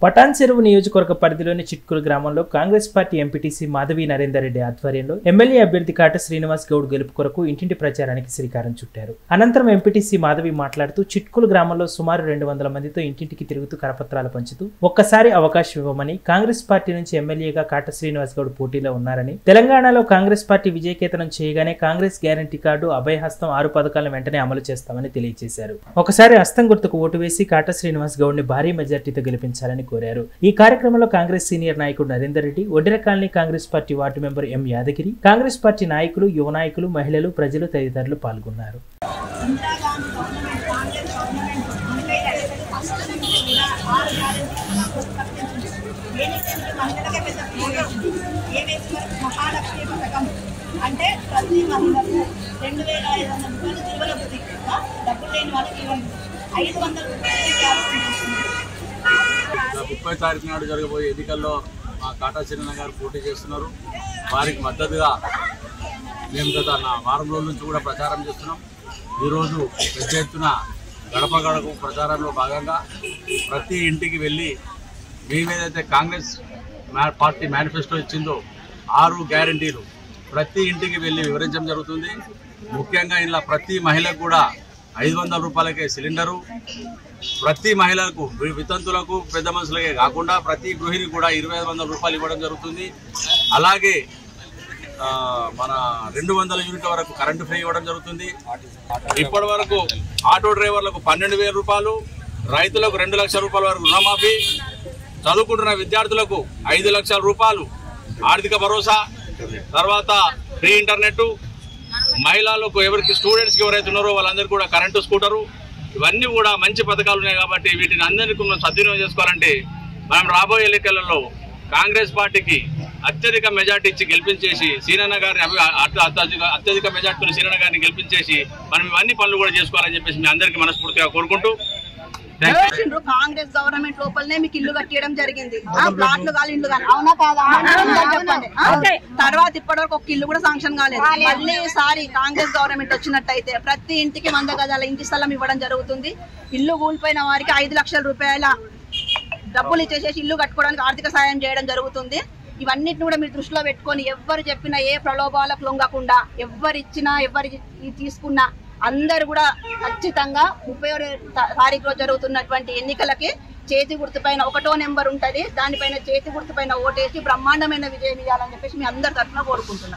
పటాన్ చెరువు నియోజకవర్గ పరిధిలోని చిట్కుల గ్రామంలో కాంగ్రెస్ పార్టీ ఎంపీటీసీ మాధవి నరేందర్ రెడ్డి ఆధ్వర్యంలో ఎమ్మెల్యే అభ్యర్థి కాట శ్రీనివాస్ గౌడ్ గెలుపు కొరకు ఇంటింటి ప్రచారానికి శ్రీకారం చుట్టారు అనంతరం ఎంపీటీసీ మాధవి మాట్లాడుతూ చిట్కుల గ్రామంలో సుమారు రెండు వందల మందితో ఇంటింటికి తిరుగుతూ కరపత్రాలు పంచుతూ ఒక్కసారి అవకాశం ఇవ్వమని కాంగ్రెస్ పార్టీ నుంచి ఎమ్మెల్యేగా కాట శ్రీనివాస్ గౌడ్ పోటీలో ఉన్నారని తెలంగాణలో కాంగ్రెస్ పార్టీ విజయకేతనం చేయగానే కాంగ్రెస్ గ్యారంటీ కార్డు అభయహస్తం ఆరు పథకాలను వెంటనే అమలు చేస్తామని తెలియజేశారు ఒకసారి హస్తం గుర్తుకు ఓటు వేసి కాట శ్రీనివాస్ గౌడ్ ని భారీ మెజార్టీతో గెలిపించాలని కోరారు ఈ కార్యక్రమంలో కాంగ్రెస్ సీనియర్ నాయకుడు Narender Reddy Oddera colony Congress party ward member M Yadagiri Congress party నాయకులు యువ నాయకులు మహిళలు ప్రజలు తదితరులు పాల్గొన్నారు ఇందిరాగాంధీ గవర్నమెంట్ కాంగ్రెస్ గవర్నమెంట్ అందుకే ఫస్ట్ నుంచి కూడా ఆరు గ్యారెంటీ దేనికంటే మహిళలకే పెద్ద ప్రియారిటీ ఏవైతే మనకు మహాలక్ష్మి పథకం అంటే ప్రతి మహిళకు రెండు వేల ఐదు వందల రూపాయలు తిరుమల బుద్ధి డబ్బులు లేని వాళ్ళకి ఇవ్వండి ఐదు వందల రూపాయలకి గ్యారెంటీ చేస్తుంది ముప్పై తారీఖు నాడు జరగబోయే ఎన్నికల్లో మా కాటా చిన్న గారు పోటీ చేస్తున్నారు వారికి మద్దతుగా మేము గత నా వారం రోజుల నుంచి కూడా ప్రచారం చేస్తున్నాం ఈరోజు పెద్ద ఎత్తున గడప గడప ప్రచారంలో భాగంగా ప్రతి ఇంటికి వెళ్ళి మేమేదైతే కాంగ్రెస్ మా- పార్టీ మేనిఫెస్టో ఇచ్చిందో ఆరు గ్యారంటీలు ప్రతి ఇంటికి వెళ్ళి వివరించడం జరుగుతుంది ముఖ్యంగా ఇలా ప్రతి మహిళకు కూడా ఐదు వందల రూపాయలకే సిలిండరు ప్రతి మహిళలకు వి- వితంతులకు పెద్ద మనుషులకే కాకుండా ప్రతి గృహిణి కూడా ఇరవై ఐదు వందల రూపాయలు ఇవ్వడం జరుగుతుంది అలాగే ఆ, మన రెండు వందల యూనిట్ల వరకు కరెంటు ఫ్రీ ఇవ్వడం జరుగుతుంది ఇప్పటి వరకు ఆటో డ్రైవర్లకు పన్నెండు వేల రూపాయలు రైతులకు రెండు లక్షల రూపాయల వరకు రుణమాఫీ చదువుకుంటున్న విద్యార్థులకు ఐదు లక్షల రూపాయలు ఆర్థిక భరోసా తర్వాత ఫ్రీ ఇంటర్నెట్ మహిళలకు ఎవరికి స్టూడెంట్స్కి ఎవరైతే ఉన్నారో వాళ్ళందరికీ కూడా కరెంటు స్కూటరు ఇవన్నీ కూడా మంచి పథకాలు ఉన్నాయి కాబట్టి వీటిని అందరికీ మనం సద్వినియోగం చేసుకోవాలంటే మనం రాబోయే ఎన్నికలలో కాంగ్రెస్ పార్టీకి అత్యధిక మెజార్టీ ఇచ్చి గెలిపించేసి సీనన్న గారిని అభి- అత్య- అత్యధిక అత్యధిక మెజార్టీతో సీనన్న గారిని గెలిపించేసి మనం ఇవన్నీ పనులు కూడా చేసుకోవాలని చెప్పేసి మీ అందరికీ మనస్ఫూర్తిగా కోరుకుంటూ థ్యాంక్ యూ చేసిండ్రు కాంగ్రెస్ గవర్నమెంట్ లోపలనే మీకు ఇల్లు కట్టేయడం జరిగింది ఆ, ప్లాట్లు కాదు ఇల్లు కాదు అవునా కాదా అందరూ చెప్పండి ఆ, తర్వాత ఇప్పటివరకు ఒక ఇల్లు కూడా శాంక్షన్ కాలేదు మళ్ళీ ఈసారి కాంగ్రెస్ గవర్నమెంట్ వచ్చినట్టయితే ప్రతి ఇంటికి వంద గజాల ఇంటి స్థలం ఇవ్వడం జరుగుతుంది ఇల్లు కూలిపోయిన వారికి ఐదు లక్షల రూపాయల డబ్బులు ఇచ్చేసేసి ఇల్లు కట్టుకోవడానికి ఆర్థిక సాయం చేయడం జరుగుతుంది ఇవన్నిటిని కూడా మీరు దృష్టిలో పెట్టుకొని ఎవరు చెప్పినా ఏ ప్రలోభాలకు లొంగకుండా ఎవరు ఇచ్చినా ఎవరు తీసుకున్నా అందరు కూడా ఖచ్చితంగా ముప్పై తారీఖులో జరుగుతున్నటువంటి ఎన్నికలకి చేతి గుర్తుపైన ఒకటో నెంబర్ ఉంటది దానిపైన చేతి గుర్తుపైన ఓటేసి బ్రహ్మాండమైన విజయం ఇవ్వాలని చెప్పేసి మీ అందరి తరఫున కోరుకుంటున్నాం